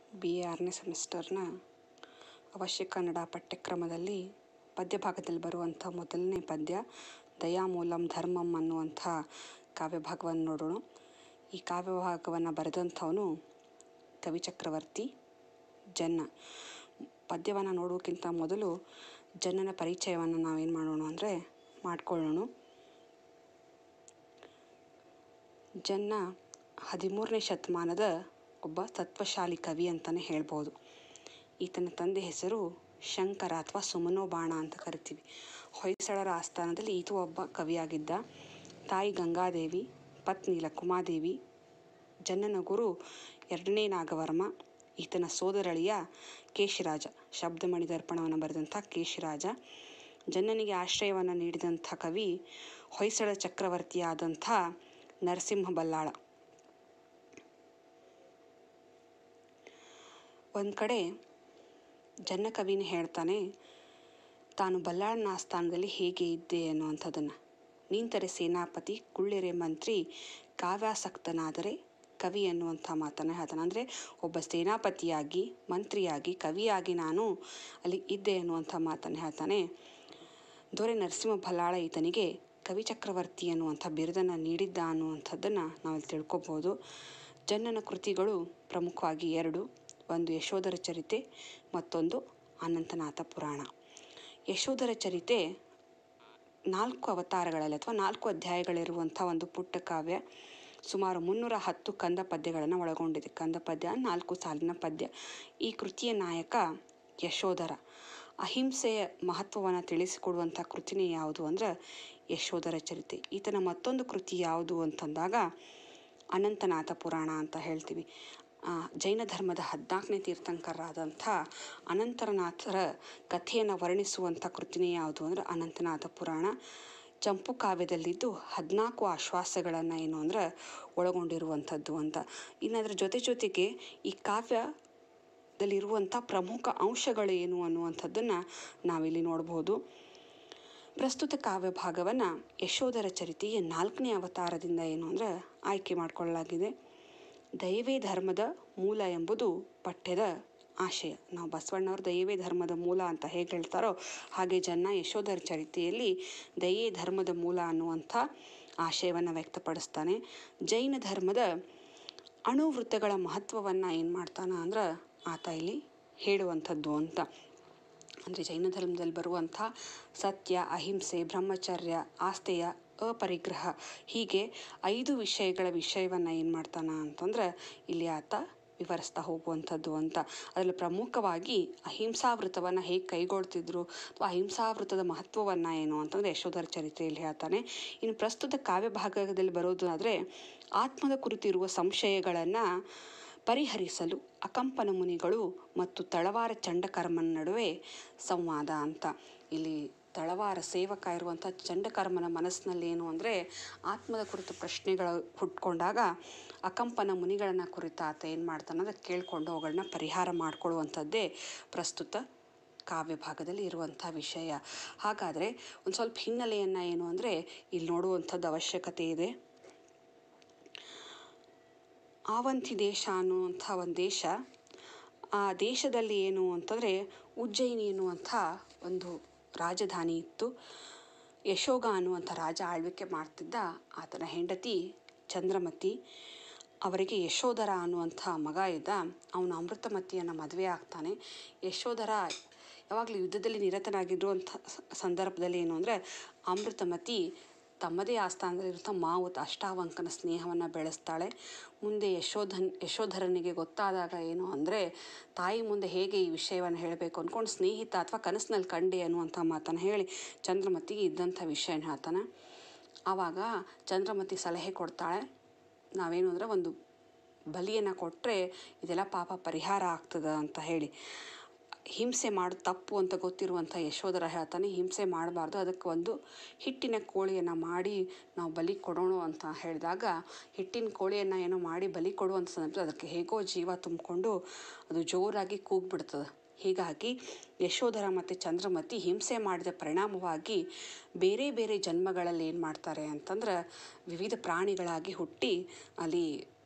B A ಆರನೇ ಸೆಮಿಸ್ಟರ್ನ ಅವಶ್ಯ ಕನ್ನಡ ಪಠ್ಯಕ್ರಮದಲ್ಲಿ ಪದ್ಯ ಭಾಗದಲ್ಲಿ ಬರುವಂಥ ಮೊದಲನೇ ಪದ್ಯ ದಯಾಮೂಲಂ ಧರ್ಮಂ ಅನ್ನುವಂಥ ಕಾವ್ಯಭಾಗವನ್ನು ನೋಡೋಣ ಈ ಕಾವ್ಯಭಾಗವನ್ನು ಬರೆದಂಥವನು ಕವಿ ಚಕ್ರವರ್ತಿ ಜನ್ನ ಪದ್ಯವನ್ನು ನೋಡೋಕ್ಕಿಂತ ಮೊದಲು ಜನ್ನನ ಪರಿಚಯವನ್ನು ನಾವೇನು ಮಾಡೋಣ ಅಂದರೆ ಮಾಡಿಕೊಳ್ಳೋಣ ಜನ್ನ ಹದಿಮೂರನೇ ಶತಮಾನದ ಒಬ್ಬ ತತ್ವಶಾಲಿ ಕವಿ ಅಂತಲೇ ಹೇಳ್ಬೋದು ಈತನ ತಂದೆ ಹೆಸರು ಶಂಕರ ಅಥವಾ ಸುಮನೋಬಾಣ ಅಂತ ಕರಿತೀವಿ ಹೊಯ್ಸಳರ ಆಸ್ಥಾನದಲ್ಲಿ ಈತ ಒಬ್ಬ ಕವಿಯಾಗಿದ್ದ ತಾಯಿ ಗಂಗಾದೇವಿ ಪತ್ನಿ ಲಕುಮಾದೇವಿ ಜನ್ನನ ಗುರು ಎರಡನೇ ನಾಗವರ್ಮ ಈತನ ಸೋದರಳಿಯ ಕೇಶಿರಾಜ ಶಬ್ದಮಣಿ ದರ್ಪಣವನ್ನು ಬರೆದಂಥ ಕೇಶಿರಾಜ ಜನ್ನನಿಗೆ ಆಶ್ರಯವನ್ನು ನೀಡಿದಂಥ ಕವಿ ಹೊಯ್ಸಳ ಚಕ್ರವರ್ತಿಯಾದಂಥ ನರಸಿಂಹ ಬಲ್ಲಾಳ ಒಂದು ಕಡೆ ಜನ್ನ ಕವಿನೇ ಹೇಳ್ತಾನೆ ತಾನು ಬಲ್ಲಾಳನ ಆಸ್ಥಾನದಲ್ಲಿ ಹೇಗೆ ಇದ್ದೆ ಅನ್ನುವಂಥದ್ದನ್ನು ನೀಂತರೆ ಸೇನಾಪತಿ ಕುಳ್ಳೆರೆ ಮಂತ್ರಿ ಕಾವ್ಯಾಸಕ್ತನಾದರೆ ಕವಿ ಅನ್ನುವಂಥ ಮಾತನ್ನು ಹೇಳ್ತಾನೆ ಅಂದರೆ ಒಬ್ಬ ಸೇನಾಪತಿಯಾಗಿ ಮಂತ್ರಿಯಾಗಿ ಕವಿಯಾಗಿ ನಾನು ಅಲ್ಲಿ ಇದ್ದೆ ಅನ್ನುವಂಥ ಮಾತನ್ನು ಹೇಳ್ತಾನೆ ದೊರೆ ನರಸಿಂಹ ಬಲ್ಲಾಳ ಈತನಿಗೆ ಕವಿ ಚಕ್ರವರ್ತಿ ಅನ್ನುವಂಥ ಬಿರುದನ್ನು ನೀಡಿದ್ದ ಅನ್ನುವಂಥದ್ದನ್ನು ನಾವಲ್ಲಿ ತಿಳ್ಕೊಬೋದು ಜನ್ನನ ಕೃತಿಗಳು ಪ್ರಮುಖವಾಗಿ ಎರಡು ಒಂದು ಯಶೋಧರ ಚರಿತೆ ಮತ್ತೊಂದು ಅನಂತನಾಥ ಪುರಾಣ ಯಶೋಧರ ಚರಿತೆ ನಾಲ್ಕು ಅವತಾರಗಳಲ್ಲಿ ಅಥವಾ ನಾಲ್ಕು ಅಧ್ಯಾಯಗಳಿರುವಂಥ ಒಂದು ಪುಟ್ಟ ಕಾವ್ಯ ಸುಮಾರು ಮುನ್ನೂರ ಹತ್ತು ಕಂದ ಪದ್ಯಗಳನ್ನು ಒಳಗೊಂಡಿದೆ ಕಂದ ಪದ್ಯ ನಾಲ್ಕು ಸಾಲಿನ ಪದ್ಯ ಈ ಕೃತಿಯ ನಾಯಕ ಯಶೋಧರ ಅಹಿಂಸೆಯ ಮಹತ್ವವನ್ನು ತಿಳಿಸಿಕೊಡುವಂಥ ಕೃತಿನೇ ಯಾವುದು ಅಂದ್ರೆ ಯಶೋಧರ ಚರಿತೆ ಈತನ ಮತ್ತೊಂದು ಕೃತಿ ಯಾವುದು ಅಂತಂದಾಗ ಅನಂತನಾಥ ಪುರಾಣ ಅಂತ ಹೇಳ್ತೀವಿ ಜೈನ ಧರ್ಮದ ಹದಿನಾಲ್ಕನೇ ತೀರ್ಥಂಕರಾದಂಥ ಅನಂತರನಾಥರ ಕಥೆಯನ್ನು ವರ್ಣಿಸುವಂಥ ಕೃತಿನೇ ಯಾವುದು ಅಂದರೆ ಅನಂತನಾಥ ಪುರಾಣ ಚಂಪು ಕಾವ್ಯದಲ್ಲಿದ್ದು ಹದಿನಾಲ್ಕು ಆಶ್ವಾಸಗಳನ್ನು ಏನು ಅಂದ್ರೆ ಒಳಗೊಂಡಿರುವಂಥದ್ದು ಅಂತ ಇನ್ನು ಅದರ ಜೊತೆ ಜೊತೆಗೆ ಈ ಕಾವ್ಯದಲ್ಲಿರುವಂಥ ಪ್ರಮುಖ ಅಂಶಗಳು ಏನು ಅನ್ನುವಂಥದ್ದನ್ನು ನಾವಿಲ್ಲಿ ನೋಡ್ಬೋದು ಪ್ರಸ್ತುತ ಕಾವ್ಯ ಭಾಗವನ್ನು ಯಶೋಧರ ಚರಿತೆಯ ನಾಲ್ಕನೇ ಅವತಾರದಿಂದ ಏನು ಅಂದ್ರೆ ಆಯ್ಕೆ ಮಾಡಿಕೊಳ್ಳಲಾಗಿದೆ ದೈವೇ ಧರ್ಮದ ಮೂಲ ಎಂಬುದು ಪಠ್ಯದ ಆಶಯ ನಾವು ಬಸವಣ್ಣವ್ರ ದೈವೇ ಧರ್ಮದ ಮೂಲ ಅಂತ ಹೇಗೆ ಹೇಳ್ತಾರೋ ಹಾಗೆ ಜನ್ನ ಯಶೋಧರ ಚರಿತೆಯಲ್ಲಿ ದಯೇ ಧರ್ಮದ ಮೂಲ ಅನ್ನುವಂಥ ಆಶಯವನ್ನು ವ್ಯಕ್ತಪಡಿಸ್ತಾನೆ ಜೈನ ಧರ್ಮದ ಅಣುವೃತ್ತಗಳ ಮಹತ್ವವನ್ನು ಏನು ಮಾಡ್ತಾನೆ ಅಂದ್ರೆ ಆತ ಇಲ್ಲಿ ಹೇಳುವಂಥದ್ದು ಅಂತ ಅಂದರೆ ಜೈನ ಧರ್ಮದಲ್ಲಿ ಬರುವಂಥ ಸತ್ಯ ಅಹಿಂಸೆ ಬ್ರಹ್ಮಚರ್ಯ ಆಸ್ತೆಯ ಅಪರಿಗ್ರಹ ಹೀಗೆ ಐದು ವಿಷಯಗಳ ವಿಷಯವನ್ನು ಏನು ಮಾಡ್ತಾನ ಅಂತಂದ್ರೆ ಇಲ್ಲಿ ಆತ ವಿವರಿಸ್ತಾ ಹೋಗುವಂಥದ್ದು ಅಂತ ಅದರಲ್ಲಿ ಪ್ರಮುಖವಾಗಿ ಅಹಿಂಸಾವೃತವನ್ನು ಹೇಗೆ ಕೈಗೊಳ್ತಿದ್ರು ಅಥವಾ ಅಹಿಂಸಾವೃತದ ಮಹತ್ವವನ್ನು ಏನು ಅಂತಂದರೆ ಯಶೋಧರ ಚರಿತ್ರೆಯಲ್ಲಿ ಹೇಳ್ತಾನೆ ಇನ್ನು ಪ್ರಸ್ತುತ ಕಾವ್ಯ ಭಾಗದಲ್ಲಿ ಬರೋದು ಆದರೆ ಆತ್ಮದ ಕುರಿತಿರುವ ಸಂಶಯಗಳನ್ನು ಪರಿಹರಿಸಲು ಅಕಂಪನ ಮುನಿಗಳು ಮತ್ತು ತಳವಾರ ಚಂಡಕರ್ಮನ ನಡುವೆ ಸಂವಾದ ಅಂತ ಇಲ್ಲಿ ತಳವಾರ ಸೇವಕ ಇರುವಂಥ ಚಂಡಕರ್ಮನ ಮನಸ್ಸಿನಲ್ಲಿ ಏನು ಅಂದರೆ ಆತ್ಮದ ಕುರಿತು ಪ್ರಶ್ನೆಗಳು ಹುಟ್ಕೊಂಡಾಗ ಅಕಂಪನ ಮುನಿಗಳನ್ನ ಕುರಿತು ಆತ ಏನು ಮಾಡ್ತಾನೆ ಅಂದರೆ ಕೇಳಿಕೊಂಡು ಅವುಗಳನ್ನ ಪರಿಹಾರ ಮಾಡಿಕೊಳ್ಳುವಂಥದ್ದೇ ಪ್ರಸ್ತುತ ಕಾವ್ಯ ಭಾಗದಲ್ಲಿ ಇರುವಂಥ ವಿಷಯ ಹಾಗಾದರೆ ಒಂದು ಸ್ವಲ್ಪ ಹಿನ್ನೆಲೆಯನ್ನು ಏನು ಅಂದರೆ ಇಲ್ಲಿ ನೋಡುವಂಥದ್ದು ಅವಶ್ಯಕತೆ ಇದೆ ಆವಂತಿ ದೇಶ ಅನ್ನುವಂಥ ಒಂದು ದೇಶ ಆ ದೇಶದಲ್ಲಿ ಏನು ಅಂತಂದರೆ ಉಜ್ಜಯಿನಿ ಎನ್ನುವಂಥ ಒಂದು ರಾಜಧಾನಿ ಇತ್ತು ಯಶೋಗ ಅನ್ನುವಂಥ ರಾಜ ಆಳ್ವಿಕೆ ಮಾಡ್ತಿದ್ದ ಆತನ ಹೆಂಡತಿ ಚಂದ್ರಮತಿ ಅವರಿಗೆ ಯಶೋಧರ ಅನ್ನುವಂಥ ಮಗ ಇದ್ದ ಅವನು ಅಮೃತಮತಿಯನ್ನು ಮದುವೆ ಆಗ್ತಾನೆ ಯಶೋಧರ ಯಾವಾಗಲೂ ಯುದ್ಧದಲ್ಲಿ ನಿರತನಾಗಿರುವಂಥ ಸಂದರ್ಭದಲ್ಲಿ ಏನು ಅಂದರೆ ಅಮೃತಮತಿ ತಮ್ಮದೇ ಆಸ್ಥಾನದಲ್ಲಿರುವಂಥ ಮಾವುತ ಅಷ್ಟಾವಂಕನ ಸ್ನೇಹವನ್ನು ಬೆಳೆಸ್ತಾಳೆ ಮುಂದೆ ಯಶೋಧನ್ ಯಶೋಧರನಿಗೆ ಗೊತ್ತಾದಾಗ ಏನು ಅಂದರೆ ತಾಯಿ ಮುಂದೆ ಹೇಗೆ ಈ ವಿಷಯವನ್ನು ಹೇಳಬೇಕು ಅಂದ್ಕೊಂಡು ಸ್ನೇಹಿತ ಅಥವಾ ಕನಸಿನಲ್ಲಿ ಕಂಡೆ ಅನ್ನುವಂಥ ಮಾತನ್ನು ಹೇಳಿ ಚಂದ್ರಮತಿಗೆ ಇದ್ದಂಥ ವಿಷಯನ ಹೇಳ್ತಾನೆ ಆವಾಗ ಚಂದ್ರಮತಿ ಸಲಹೆ ಕೊಡ್ತಾಳೆ ನಾವೇನು ಅಂದರೆ ಒಂದು ಬಲಿಯನ್ನು ಕೊಟ್ಟರೆ ಇದೆಲ್ಲ ಪಾಪ ಪರಿಹಾರ ಆಗ್ತದೆ ಅಂತ ಹೇಳಿ ಹಿಂಸೆ ಮಾಡೋದು ತಪ್ಪು ಅಂತ ಗೊತ್ತಿರುವಂಥ ಯಶೋಧರ ಹೇಳ್ತಾನೆ ಹಿಂಸೆ ಮಾಡಬಾರ್ದು ಅದಕ್ಕೆ ಒಂದು ಹಿಟ್ಟಿನ ಕೋಳಿಯನ್ನು ಮಾಡಿ ನಾವು ಬಲಿ ಕೊಡೋಣ ಅಂತ ಹೇಳಿದಾಗ ಹಿಟ್ಟಿನ ಕೋಳಿಯನ್ನು ಏನೋ ಮಾಡಿ ಬಲಿ ಕೊಡುವಂಥ ಸಂದರ್ಭ ಅದಕ್ಕೆ ಹೇಗೋ ಜೀವ ತುಂಬಿಕೊಂಡು ಅದು ಜೋರಾಗಿ ಕೂಗ್ಬಿಡ್ತದೆ ಹೀಗಾಗಿ ಯಶೋಧರ ಮತ್ತು ಚಂದ್ರಮತಿ ಹಿಂಸೆ ಮಾಡಿದ ಪರಿಣಾಮವಾಗಿ ಬೇರೆ ಬೇರೆ ಜನ್ಮಗಳಲ್ಲಿ ಏನು ಮಾಡ್ತಾರೆ ಅಂತಂದ್ರೆ ವಿವಿಧ ಪ್ರಾಣಿಗಳಾಗಿ ಹುಟ್ಟಿ ಅಲ್ಲಿ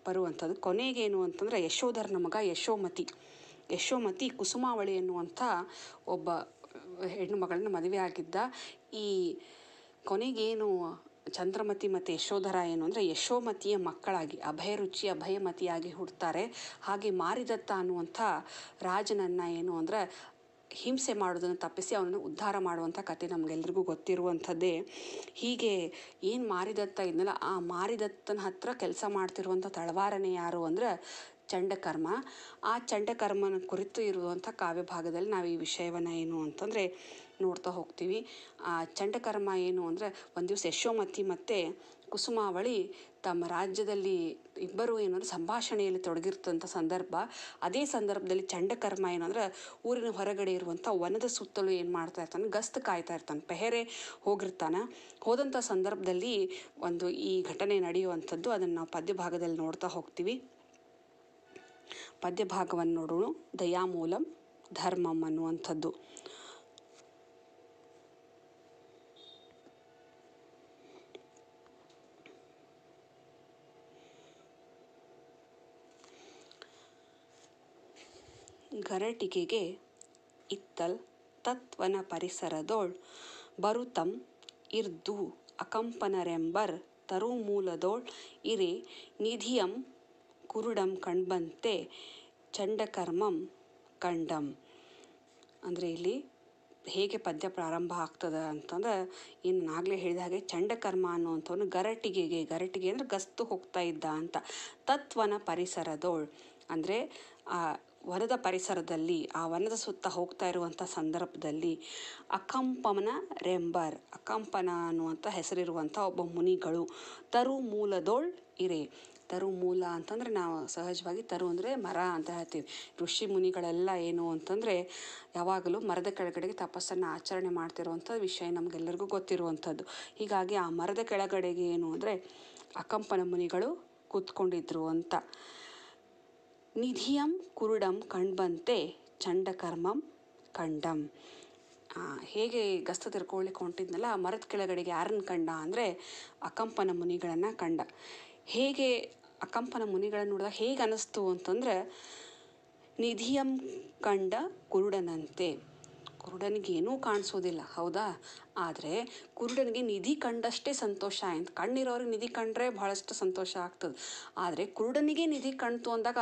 ಬರುವಂಥದ್ದು ಕೊನೆಗೇನು ಅಂತಂದರೆ ಯಶೋಧರನ ಮಗ ಯಶೋಮತಿ ಯಶೋಮತಿ ಕುಸುಮಾವಳಿ ಎನ್ನುವಂಥ ಒಬ್ಬ ಹೆಣ್ಣು ಮಗಳನ್ನ ಮದುವೆ ಆಗಿದ್ದ ಈ ಕೊನೆಗೇನು ಚಂದ್ರಮತಿ ಮತ್ತು ಯಶೋಧರ ಏನು ಅಂದರೆ ಯಶೋಮತಿಯ ಮಕ್ಕಳಾಗಿ ಅಭಯರುಚಿ ಅಭಯಮತಿಯಾಗಿ ಹುಡ್ತಾರೆ ಹಾಗೆ ಮಾರಿದತ್ತ ಅನ್ನುವಂಥ ರಾಜನನ್ನು ಏನು ಅಂದರೆ ಹಿಂಸೆ ಮಾಡೋದನ್ನು ತಪ್ಪಿಸಿ ಅವನನ್ನು ಉದ್ಧಾರ ಮಾಡುವಂಥ ಕತೆ ನಮಗೆಲ್ರಿಗೂ ಗೊತ್ತಿರುವಂಥದ್ದೇ ಹೀಗೆ ಏನು ಮಾರಿದತ್ತ ಇದನ್ನಲ್ಲ ಆ ಮಾರಿದತ್ತನ ಹತ್ರ ಕೆಲಸ ಮಾಡ್ತಿರುವಂಥ ತಳವಾರನೇ ಯಾರು ಅಂದರೆ ಚಂಡಕರ್ಮ ಆ ಚಂಡಕರ್ಮನ ಕುರಿತು ಇರುವಂಥ ಕಾವ್ಯ ಭಾಗದಲ್ಲಿ ನಾವು ಈ ವಿಷಯವನ್ನು ಏನು ಅಂತಂದರೆ ನೋಡ್ತಾ ಹೋಗ್ತೀವಿ ಆ ಚಂಡಕರ್ಮ ಏನು ಅಂದರೆ ಒಂದು ದಿವಸ ಯಶೋಮತಿ ಮತ್ತು ಕುಸುಮಾವಳಿ ತಮ್ಮ ರಾಜ್ಯದಲ್ಲಿ ಇಬ್ಬರು ಏನು ಅಂದರೆ ಸಂಭಾಷಣೆಯಲ್ಲಿ ತೊಡಗಿರ್ತಂಥ ಸಂದರ್ಭ ಅದೇ ಸಂದರ್ಭದಲ್ಲಿ ಚಂಡಕರ್ಮ ಏನು ಅಂದರೆ ಊರಿನ ಹೊರಗಡೆ ಇರುವಂಥ ವನದ ಸುತ್ತಲೂ ಏನು ಮಾಡ್ತಾ ಇರ್ತಾನೆ ಗಸ್ತು ಕಾಯ್ತಾ ಇರ್ತಾನೆ ಪೆಹರೆ ಹೋಗಿರ್ತಾನೆ ಹೋದಂಥ ಸಂದರ್ಭದಲ್ಲಿ ಒಂದು ಈ ಘಟನೆ ನಡೆಯುವಂಥದ್ದು ಅದನ್ನು ನಾವು ಪದ್ಯ ಭಾಗದಲ್ಲಿ ನೋಡ್ತಾ ಹೋಗ್ತೀವಿ ಪದ್ಯ ಭಾಗವನ್ನು ನೋಡೋಣ ದಯಾಮೂಲಂ ಧರ್ಮಂ ಅನ್ನುವಂಥದ್ದು ಗರಟಿಗೆಗೆ ಇತ್ತಲ್ ತತ್ವನ ಪರಿಸರದೋಳ್ ಬರುತಂ ಇರ್ದು ಅಕಂಪನರೆಂಬರ್ ತರುಮೂಲದೋಳ್ ಇರೆ ನಿಧಿಯಂ ಕುರುಡಂ ಕಣ್ಬಂತೆ ಚಂಡಕರ್ಮಂ ಕಂಡಂ ಅಂದರೆ ಇಲ್ಲಿ ಹೇಗೆ ಪದ್ಯ ಪ್ರಾರಂಭ ಆಗ್ತದೆ ಅಂತಂದ್ರೆ ಏನು ನಾಗಲೇ ಹೇಳಿದ ಹಾಗೆ ಚಂಡಕರ್ಮ ಅನ್ನುವಂಥವನು ಗರಟಿಗೆಗೆ ಗರಟಿಗೆ ಅಂದರೆ ಗಸ್ತು ಹೋಗ್ತಾ ಇದ್ದ ಅಂತ ತತ್ವನ ಪರಿಸರದೋಳ್ ಅಂದರೆ ಆ ವನದ ಪರಿಸರದಲ್ಲಿ ಆ ವನದ ಸುತ್ತ ಹೋಗ್ತಾ ಇರುವಂಥ ಸಂದರ್ಭದಲ್ಲಿ ಅಕಂಪನ ರೆಂಬರ್ ಅಕಂಪನ ಅನ್ನುವಂಥ ಹೆಸರಿರುವಂಥ ಒಬ್ಬ ಮುನಿಗಳು ತರು ಮೂಲದೋಳ್ ಇರೆ ತರು ಮೂಲ ಅಂತಂದರೆ ನಾವು ಸಹಜವಾಗಿ ತರು ಅಂದರೆ ಮರ ಅಂತ ಹೇಳ್ತೀವಿ ಋಷಿ ಮುನಿಗಳೆಲ್ಲ ಏನು ಅಂತಂದರೆ ಯಾವಾಗಲೂ ಮರದ ಕೆಳಗಡೆಗೆ ತಪಸ್ಸನ್ನು ಆಚರಣೆ ಮಾಡ್ತಿರುವಂಥ ವಿಷಯ ನಮಗೆಲ್ಲರಿಗೂ ಗೊತ್ತಿರುವಂಥದ್ದು ಹೀಗಾಗಿ ಆ ಮರದ ಕೆಳಗಡೆಗೆ ಏನು ಅಂದರೆ ಅಕಂಪನ ಮುನಿಗಳು ಕೂತ್ಕೊಂಡಿದ್ರು ಅಂತ ನಿಧಿಯಂ ಕುರುಡಂ ಕಂಡ್ಬಂತೆ ಚಂಡಕರ್ಮಂ ಕಂಡಂ ಹೇಗೆ ಗಸ್ತು ತಿರ್ಕೊಳ್ಳಿಕ್ಕೆ ಹೊಂಟಿದ್ನಲ್ಲ ಆ ಮರದ ಕೆಳಗಡೆಗೆ ಯಾರನ್ನು ಕಂಡ ಅಂದರೆ ಅಕಂಪನ ಮುನಿಗಳನ್ನು ಕಂಡ ಹೇಗೆ ಅಕಂಪನ ಮುನಿಗಳನ್ನು ನೋಡಿದಾಗ ಹೇಗೆ ಅನ್ನಿಸ್ತು ಅಂತಂದರೆ ನಿಧಿಯಂ ಕಂಡ ಕುರುಡನಂತೆ ಕುರುಡನಿಗೆ ಏನೂ ಕಾಣಿಸೋದಿಲ್ಲ ಹೌದಾ ಆದರೆ ಕುರುಡನಿಗೆ ನಿಧಿ ಕಂಡಷ್ಟೇ ಸಂತೋಷ ಆಯ್ತು ಕಣ್ಣಿರೋರಿಗೆ ನಿಧಿ ಕಂಡ್ರೆ ಭಾಳಷ್ಟು ಸಂತೋಷ ಆಗ್ತದೆ ಆದರೆ ಕುರುಡನಿಗೆ ನಿಧಿ ಕಾಣ್ತು ಅಂದಾಗ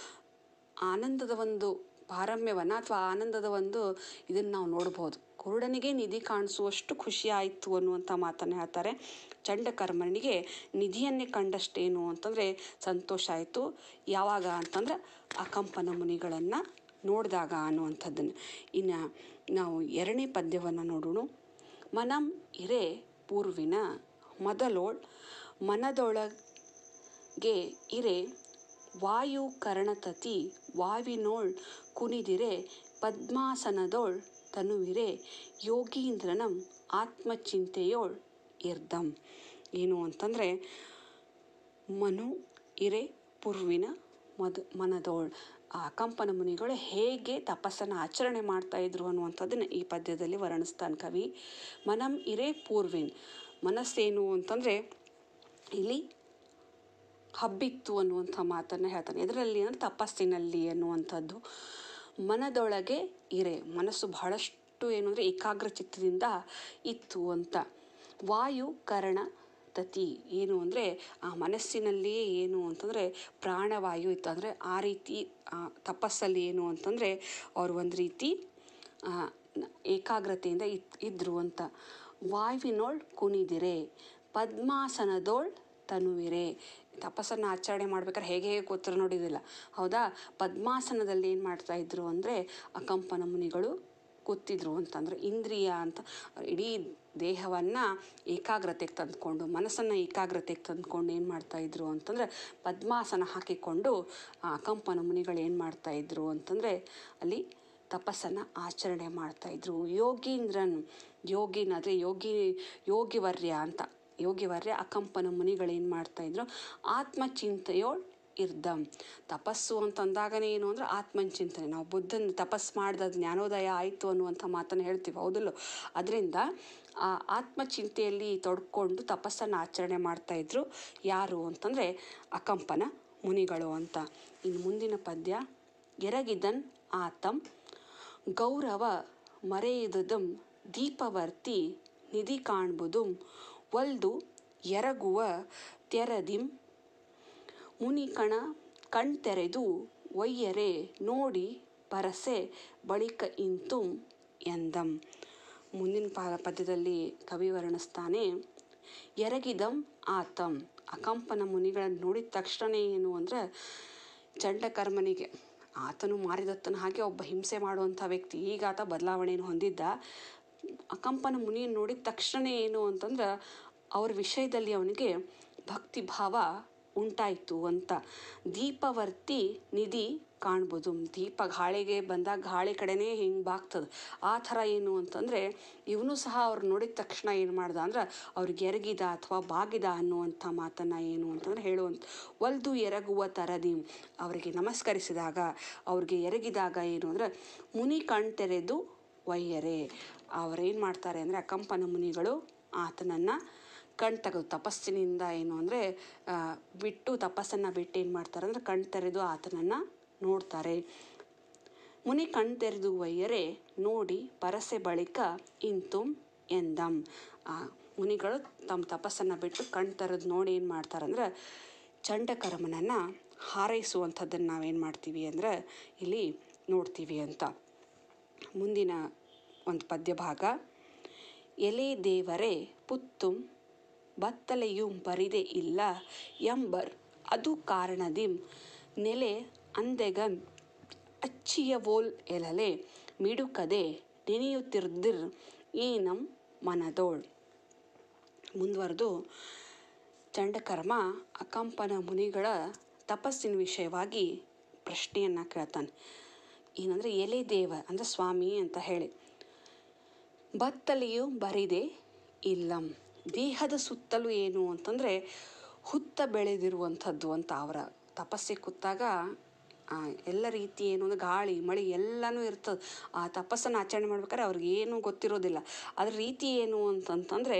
ಆನಂದದ ಒಂದು ಪಾರಮ್ಯವನ್ನು ಅಥವಾ ಆನಂದದ ಒಂದು ಇದನ್ನು ನಾವು ನೋಡ್ಬೋದು ಕುರುಡನಿಗೆ ನಿಧಿ ಕಾಣಿಸುವಷ್ಟು ಖುಷಿ ಆಯಿತು ಅನ್ನುವಂಥ ಮಾತನ್ನು ಹೇಳ್ತಾರೆ ಚಂಡಕರ್ಮನಿಗೆ ನಿಧಿಯನ್ನೇ ಕಂಡಷ್ಟೇನು ಅಂತಂದರೆ ಸಂತೋಷ ಆಯಿತು ಯಾವಾಗ ಅಂತಂದ್ರೆ ಅಕಂಪನ ಮುನಿಗಳನ್ನು ನೋಡಿದಾಗ ಅನ್ನುವಂಥದ್ದನ್ನು ಇನ್ನು ನಾವು ಎರಡನೇ ಪದ್ಯವನ್ನು ನೋಡೋಣ ಮನಂ ಇರೆ ಪೂರ್ವಿನ ಮೊದಲೋಳ್ ಮನದೊಳಗೆ ಇರೆ ವಾಯು ಕರ್ಣತತಿ ವಾವಿನೋಳ್ ಕುಣಿದಿರೆ ಪದ್ಮಾಸನದೋಳ್ ತನುವಿರೆ ಯೋಗೀಂದ್ರನಂ ಆತ್ಮಚಿಂತೆಯೋಳ್ ಇರ್ದಂ ಏನು ಅಂತಂದರೆ ಮನು ಇರೆ ಪುರ್ವಿನ ಮದ ಮನದೋಳ್ ಆ ಕಂಪನ ಮುನಿಗಳು ಹೇಗೆ ತಪಸ್ಸನ್ನು ಆಚರಣೆ ಮಾಡ್ತಾ ಇದ್ರು ಅನ್ನುವಂಥದ್ದನ್ನು ಈ ಪದ್ಯದಲ್ಲಿ ವರ್ಣಿಸ್ತಾನೆ ಕವಿ ಮನಂ ಇರೆ ಪೂರ್ವಿನ್ ಮನಸ್ಸೇನು ಅಂತಂದರೆ ಇಲ್ಲಿ ಹಬ್ಬಿತ್ತು ಅನ್ನುವಂಥ ಮಾತನ್ನು ಹೇಳ್ತಾನೆ ಇದರಲ್ಲಿ ಅಂದರೆ ತಪಸ್ಸಿನಲ್ಲಿ ಅನ್ನುವಂಥದ್ದು ಮನದೊಳಗೆ ಇರೆ ಮನಸ್ಸು ಬಹಳಷ್ಟು ಏನು ಅಂದರೆ ಏಕಾಗ್ರ ಚಿತ್ತದಿಂದ ಇತ್ತು ಅಂತ ವಾಯು ಕರ್ಣ ತತಿ ಏನು ಅಂದರೆ ಆ ಮನಸ್ಸಿನಲ್ಲಿಯೇ ಏನು ಅಂತಂದರೆ ಪ್ರಾಣವಾಯು ಇತ್ತು ಅಂದರೆ ಆ ರೀತಿ ತಪಸ್ಸಲ್ಲಿ ಏನು ಅಂತಂದರೆ ಅವರು ಒಂದು ರೀತಿ ಏಕಾಗ್ರತೆಯಿಂದ ಇತ್ ಇದ್ದರು ಅಂತ ವಾಯುವಿನೋಳ್ ಕುಣಿದಿರೆ ಪದ್ಮಾಸನದೋಳ್ ತನುವಿರೆ ತಪಸ್ಸನ್ನು ಆಚರಣೆ ಮಾಡ್ಬೇಕಾದ್ರೆ ಹೇಗೆ ಹೇಗೆ ಕೂತ್ರು ನೋಡಿದಿಲ್ಲ ಹೌದಾ ಪದ್ಮಾಸನದಲ್ಲಿ ಏನು ಮಾಡ್ತಾ ಇದ್ರು ಅಂದರೆ ಅಕಂಪನ ಮುನಿಗಳು ಕೂತಿದ್ರು ಅಂತಂದ್ರೆ ಇಂದ್ರಿಯ ಅಂತ ಇಡೀ ದೇಹವನ್ನು ಏಕಾಗ್ರತೆಗೆ ತಂದುಕೊಂಡು ಮನಸ್ಸನ್ನು ಏಕಾಗ್ರತೆಗೆ ತಂದುಕೊಂಡು ಏನು ಮಾಡ್ತಾಯಿದ್ರು ಅಂತಂದರೆ ಪದ್ಮಾಸನ ಹಾಕಿಕೊಂಡು ಆ ಅಕಂಪನ ಮುನಿಗಳು ಏನು ಮಾಡ್ತಾಯಿದ್ರು ಅಂತಂದರೆ ಅಲ್ಲಿ ತಪಸ್ಸನ್ನು ಆಚರಣೆ ಮಾಡ್ತಾಯಿದ್ರು ಯೋಗೀಂದ್ರನ್ ಯೋಗಿನ ಅಂದರೆ ಯೋಗಿ ಯೋಗಿವರ್ಯ ಅಂತ ಯೋಗಿವರ್ಯ ಅಕಂಪನ ಮುನಿಗಳು ಏನು ಮಾಡ್ತಾಯಿದ್ರು ಆತ್ಮಚಿಂತೆಯೋಳ್ ಇರ್ದಂ ತಪಸ್ಸು ಅಂತಂದಾಗನೇ ಏನು ಅಂದರೆ ಆತ್ಮಚಿಂತನೆ ನಾವು ಬುದ್ಧನ ತಪಸ್ಸು ಮಾಡಿದ ಜ್ಞಾನೋದಯ ಆಯಿತು ಅನ್ನುವಂಥ ಮಾತನ್ನು ಹೇಳ್ತೀವಿ ಹೌದಲ್ಲೋ ಅದರಿಂದ ಆ ಆತ್ಮಚಿಂತೆಯಲ್ಲಿ ತೊಡ್ಕೊಂಡು ತಪಸ್ಸನ್ನು ಆಚರಣೆ ಮಾಡ್ತಾಯಿದ್ರು ಯಾರು ಅಂತಂದರೆ ಅಕಂಪನ ಮುನಿಗಳು ಅಂತ ಇನ್ನು ಮುಂದಿನ ಪದ್ಯ ಎರಗಿದನ್ ಆತಂ ಗೌರವ ಮರೆಯದುದಂ ದೀಪವರ್ತಿ ನಿಧಿ ಕಾಣ್ಬುದುಂ ಒಲ್ದು ಎರಗುವ ತೆರದಿಂ ಮುನಿ ಕಣ ಕಣ್ತೆರೆದು ಒಯ್ಯರೆ ನೋಡಿ ಪರಸೆ ಬಳಿಕ ಇಂತುಂ ಎಂದಂ ಮುಂದಿನ ಪ ಪದ್ಯದಲ್ಲಿ ಕವಿ ವರ್ಣಿಸ್ತಾನೆ ಎರಗಿದಂ ಆತಂ ಅಕಂಪನ ಮುನಿಗಳನ್ನು ನೋಡಿದ ತಕ್ಷಣ ಏನು ಅಂದರೆ ಚಂಡಕರ್ಮನಿಗೆ ಆತನು ಮಾರಿದತ್ತನ ಹಾಗೆ ಒಬ್ಬ ಹಿಂಸೆ ಮಾಡುವಂಥ ವ್ಯಕ್ತಿ ಈಗ ಆತ ಬದಲಾವಣೆಯನ್ನು ಹೊಂದಿದ್ದ ಅಕಂಪನ ಮುನಿಯನ್ನು ನೋಡಿದ ತಕ್ಷಣ ಏನು ಅಂತಂದ್ರೆ ಅವ್ರ ವಿಷಯದಲ್ಲಿ ಅವನಿಗೆ ಭಕ್ತಿ ಭಾವ ಉಂಟಾಯಿತು ಅಂತ ದೀಪವರ್ತಿ ನಿಧಿ ಕಾಣ್ಬೋದು ದೀಪ ಗಾಳಿಗೆ ಬಂದಾಗ ಗಾಳಿ ಕಡೆನೇ ಹಿಂಗೆ ಬಾಗ್ತದೆ ಆ ಥರ ಏನು ಅಂತಂದರೆ ಇವನು ಸಹ ಅವ್ರು ನೋಡಿದ ತಕ್ಷಣ ಏನು ಮಾಡ್ದ ಅಂದ್ರೆ ಅವ್ರಿಗೆ ಎರಗಿದ ಅಥವಾ ಬಾಗಿದ ಅನ್ನುವಂಥ ಮಾತನ್ನು ಏನು ಅಂತಂದ್ರೆ ಹೇಳುವಂಥ ಒಲ್ದು ಎರಗುವ ತರದಿ ಅವರಿಗೆ ನಮಸ್ಕರಿಸಿದಾಗ ಅವ್ರಿಗೆ ಎರಗಿದಾಗ ಏನು ಅಂದರೆ ಮುನಿ ಕಣ್ತೆರೆದು ಒಯ್ಯರೆ ಅವರೇನು ಮಾಡ್ತಾರೆ ಅಂದರೆ ಅಕಂಪನ ಮುನಿಗಳು ಆತನನ್ನು ಕಣ್ ತೆಗೆದು ತಪಸ್ಸಿನಿಂದ ಏನು ಅಂದರೆ ಬಿಟ್ಟು ತಪಸ್ಸನ್ನು ಬಿಟ್ಟು ಏನು ಮಾಡ್ತಾರೆ ಅಂದರೆ ಕಣ್ ತೆರೆದು ಆತನನ್ನು ನೋಡ್ತಾರೆ ಮುನಿ ಕಣ್ ತೆರೆದು ಒಯ್ಯರೆ ನೋಡಿ ಪರಸೆ ಬಳಿಕ ಇಂತುಂ ಎಂದಂ ಆ ಮುನಿಗಳು ತಮ್ಮ ತಪಸ್ಸನ್ನು ಬಿಟ್ಟು ಕಣ್ ತೆರೆದು ನೋಡಿ ಏನು ಮಾಡ್ತಾರೆ ಅಂದ್ರೆ ಚಂಡಕರ್ಮನನ್ನು ಹಾರೈಸುವಂಥದ್ದನ್ನು ನಾವೇನು ಮಾಡ್ತೀವಿ ಅಂದರೆ ಇಲ್ಲಿ ನೋಡ್ತೀವಿ ಅಂತ ಮುಂದಿನ ಒಂದು ಪದ್ಯ ಭಾಗ ಎಲೆ ದೇವರೇ ಪುತ್ತುಂ ಬತ್ತಲೆಯುಂ ಬರಿದೆ ಇಲ್ಲ ಎಂಬರ್ ಅದು ಕಾರಣದಿಂ ನೆಲೆ ಅಂದೆಗನ್ ಅಚ್ಚಿಯವೋಲ್ ಎಲಲೆ ಮಿಡುಕದೆ ನೆನೆಯುತ್ತಿರ್ದಿರ್ ಏನಂ ಮನದೋಳ್ ಮುಂದುವರೆದು ಚಂಡಕರ್ಮ ಅಕಂಪನ ಮುನಿಗಳ ತಪಸ್ಸಿನ ವಿಷಯವಾಗಿ ಪ್ರಶ್ನೆಯನ್ನು ಕೇಳ್ತಾನೆ ಏನಂದರೆ ಎಲೆ ದೇವ ಅಂದರೆ ಸ್ವಾಮಿ ಅಂತ ಹೇಳಿ ಬತ್ತಲೆಯು ಬರಿದೆ ಇಲ್ಲಂ ದೇಹದ ಸುತ್ತಲೂ ಏನು ಅಂತಂದರೆ ಹುತ್ತ ಬೆಳೆದಿರುವಂಥದ್ದು ಅಂತ ಅವರ ತಪಸ್ಸಿಗೆ ಕೂತಾಗ ಎಲ್ಲ ರೀತಿ ಏನು ಅಂದರೆ ಗಾಳಿ ಮಳೆ ಎಲ್ಲನೂ ಇರ್ತದೆ ಆ ತಪಸ್ಸನ್ನು ಆಚರಣೆ ಮಾಡ್ಬೇಕಾದ್ರೆ ಅವ್ರಿಗೆ ಏನೂ ಗೊತ್ತಿರೋದಿಲ್ಲ ಅದ್ರ ರೀತಿ ಏನು ಅಂತಂತಂದರೆ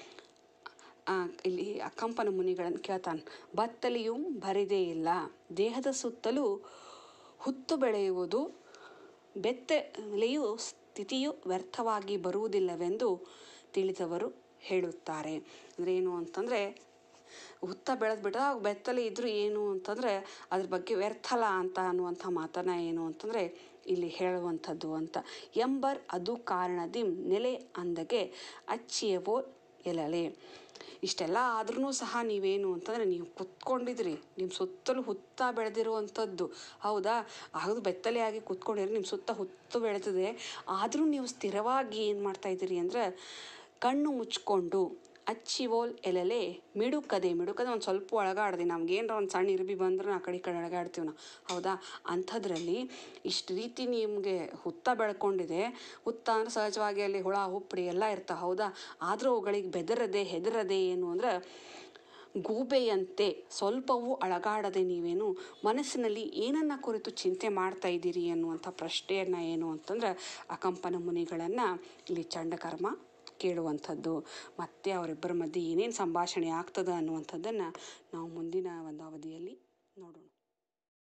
ಇಲ್ಲಿ ಅಕಂಪನ ಮುನಿಗಳನ್ನು ಕೇಳ್ತಾನೆ ಬತ್ತಲೆಯೂ ಬರಿದೇ ಇಲ್ಲ ದೇಹದ ಸುತ್ತಲೂ ಹುತ್ತು ಬೆಳೆಯುವುದು ಬೆತ್ತಲೆಯು ಸ್ಥಿತಿಯು ವ್ಯರ್ಥವಾಗಿ ಬರುವುದಿಲ್ಲವೆಂದು ತಿಳಿದವರು ಹೇಳುತ್ತಾರೆ ಅಂದರೆ ಏನು ಅಂತಂದರೆ ಹುತ್ತ ಬೆಳೆದ್ಬಿಟ್ರೆ ಆಗ ಬೆತ್ತಲೆ ಇದ್ದರೂ ಏನು ಅಂತಂದರೆ ಅದ್ರ ಬಗ್ಗೆ ವ್ಯರ್ಥಲ ಅಂತ ಅನ್ನುವಂಥ ಮಾತನ್ನ ಏನು ಅಂತಂದರೆ ಇಲ್ಲಿ ಹೇಳುವಂಥದ್ದು ಅಂತ ಎಂಬರ್ ಅದು ಕಾರಣದಿಂ ನೆಲೆ ಅಂದಗೆ ಅಚ್ಚಿಯವೋ ಎಲಲೆ ಇಷ್ಟೆಲ್ಲ ಆದ್ರೂ ಸಹ ನೀವೇನು ಅಂತಂದರೆ ನೀವು ಕುತ್ಕೊಂಡಿದ್ರಿ ನಿಮ್ಮ ಸುತ್ತಲೂ ಹುತ್ತ ಬೆಳೆದಿರುವಂಥದ್ದು ಹೌದಾ ಅದು ಬೆತ್ತಲೆಯಾಗಿ ಕುತ್ಕೊಂಡಿರಿ ನಿಮ್ಮ ಸುತ್ತ ಹುತ್ತು ಬೆಳೆದಿದೆ ಆದರೂ ನೀವು ಸ್ಥಿರವಾಗಿ ಏನು ಮಾಡ್ತಾಯಿದ್ದೀರಿ ಅಂದರೆ ಕಣ್ಣು ಮುಚ್ಕೊಂಡು ಅಚ್ಚಿವೋಲ್ ಎಲೆಲೆ ಮಿಡುಕದೆ ಮಿಡುಕದೆ ಒಂದು ಸ್ವಲ್ಪ ಒಳಗಾಡ್ದೆ ನಮ್ಗೆ ಏನರ ಒಂದು ಸಣ್ಣ ಇರ್ಬಿ ಬಂದ್ರೆ ಆ ಕಡೆ ಈ ಕಡೆ ಅಳಗಾಡ್ತೀವಿ ನಾವು ಹೌದಾ ಅಂಥದ್ರಲ್ಲಿ ಇಷ್ಟು ರೀತಿ ನಿಮಗೆ ಹುತ್ತ ಬೆಳ್ಕೊಂಡಿದೆ ಹುತ್ತ ಅಂದ್ರೆ ಸಹಜವಾಗಿ ಅಲ್ಲಿ ಹುಳ ಹುಪ್ಪಡಿ ಎಲ್ಲ ಇರ್ತಾವೆ ಹೌದಾ ಆದರೂ ಅವುಗಳಿಗೆ ಬೆದರದೆ ಹೆದರದೆ ಏನು ಅಂದ್ರೆ ಗೂಬೆಯಂತೆ ಸ್ವಲ್ಪವೂ ಅಳಗಾಡದೆ ನೀವೇನು ಮನಸ್ಸಿನಲ್ಲಿ ಏನನ್ನ ಕುರಿತು ಚಿಂತೆ ಮಾಡ್ತಾ ಇದ್ದೀರಿ ಅನ್ನುವಂಥ ಪ್ರಶ್ನೆಯನ್ನು ಏನು ಅಂತಂದ್ರೆ ಅಕಂಪನ ಮುನಿಗಳನ್ನು ಇಲ್ಲಿ ಚಂಡಕರ್ಮ ಕೇಳುವಂಥದ್ದು ಮತ್ತು ಅವರಿಬ್ಬರ ಮಧ್ಯೆ ಏನೇನು ಸಂಭಾಷಣೆ ಆಗ್ತದೆ ಅನ್ನುವಂಥದ್ದನ್ನು ನಾವು ಮುಂದಿನ ಒಂದು ಅವಧಿಯಲ್ಲಿ ನೋಡೋಣ